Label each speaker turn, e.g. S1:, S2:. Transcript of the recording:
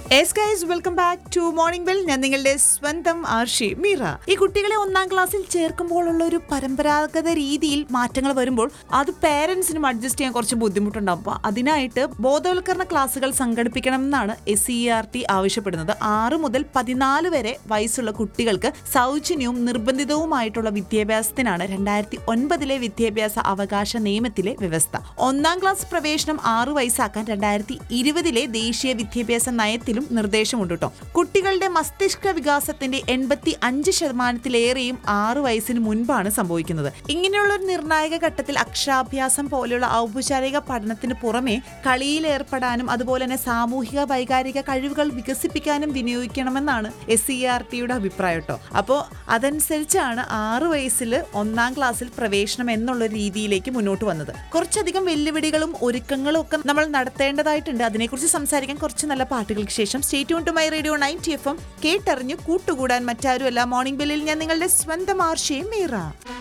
S1: S guys welcome back to morning bell ഞാൻ നിങ്ങളുടെ സ്വന്തം ആർഷി മീറ ഈ കുട്ടികളെ ഒന്നാം ക്ലാസ്സിൽ ചേർക്കുമ്പോഴുള്ള ഒരു പരമ്പരാഗത രീതിയിൽ മാറ്റങ്ങൾ വരുമ്പോൾ അത് പേരൻസിനും അഡ്ജസ്റ്റ് ചെയ്യാൻ കുറച്ച് ബുദ്ധിമുട്ടുണ്ടാവും അപ്പോൾ അതിനായിട്ട് ബോധവൽക്കരണ ക്ലാസ്സുകൾ സംഘടിപ്പിക്കണം എന്നാണ് എസ് സി ആർ ടി ആവശ്യപ്പെടുന്നത് ആറ് മുതൽ പതിനാല് വരെ വയസ്സുള്ള കുട്ടികൾക്ക് സൗജന്യവും നിർബന്ധിതവുമായിട്ടുള്ള വിദ്യാഭ്യാസത്തിനാണ് രണ്ടായിരത്തി ഒൻപതിലെ വിദ്യാഭ്യാസ അവകാശ നിയമത്തിലെ വ്യവസ്ഥ ഒന്നാം ക്ലാസ് പ്രവേശനം ആറു വയസ്സാക്കാൻ രണ്ടായിരത്തി ഇരുപതിലെ ദേശീയ വിദ്യാഭ്യാസ നയത്തിലും നിർദ്ദേശമുണ്ട് കേട്ടോ കുട്ടികളുടെ മസ്തിഷ്ക വികാസത്തിന്റെ എൺപത്തി അഞ്ച് ശതമാനത്തിലേറെയും ആറു വയസ്സിന് മുൻപാണ് സംഭവിക്കുന്നത് ഇങ്ങനെയുള്ള ഒരു നിർണായക ഘട്ടത്തിൽ അക്ഷരാഭ്യാസം പോലെയുള്ള ഔപചാരിക പഠനത്തിന് പുറമെ കളിയിൽ ഏർപ്പെടാനും അതുപോലെ തന്നെ സാമൂഹിക വൈകാരിക കഴിവുകൾ വികസിപ്പിക്കാനും വിനിയോഗിക്കണമെന്നാണ് എസ് സി ആർ ടിയുടെ അഭിപ്രായം കേട്ടോ അപ്പോൾ അതനുസരിച്ചാണ് ആറു വയസ്സിൽ ഒന്നാം ക്ലാസ്സിൽ പ്രവേശനം എന്നുള്ള രീതിയിലേക്ക് മുന്നോട്ട് വന്നത് കുറച്ചധികം വെല്ലുവിളികളും ഒരുക്കങ്ങളും ഒക്കെ നമ്മൾ നടത്തേണ്ടതായിട്ടുണ്ട് അതിനെക്കുറിച്ച് സംസാരിക്കാൻ കുറച്ച് നല്ല പാട്ടുകൾക്ക് ശേഷം state to my radio ninety F M കേട്ടറിഞ്ഞ് കൂട്ടുകൂടാൻ മറ്റാരുമല്ല മോർണിംഗ് ബെല്ലിൽ ഞാൻ നിങ്ങളുടെ സ്വന്തം ആർഷയും മീറ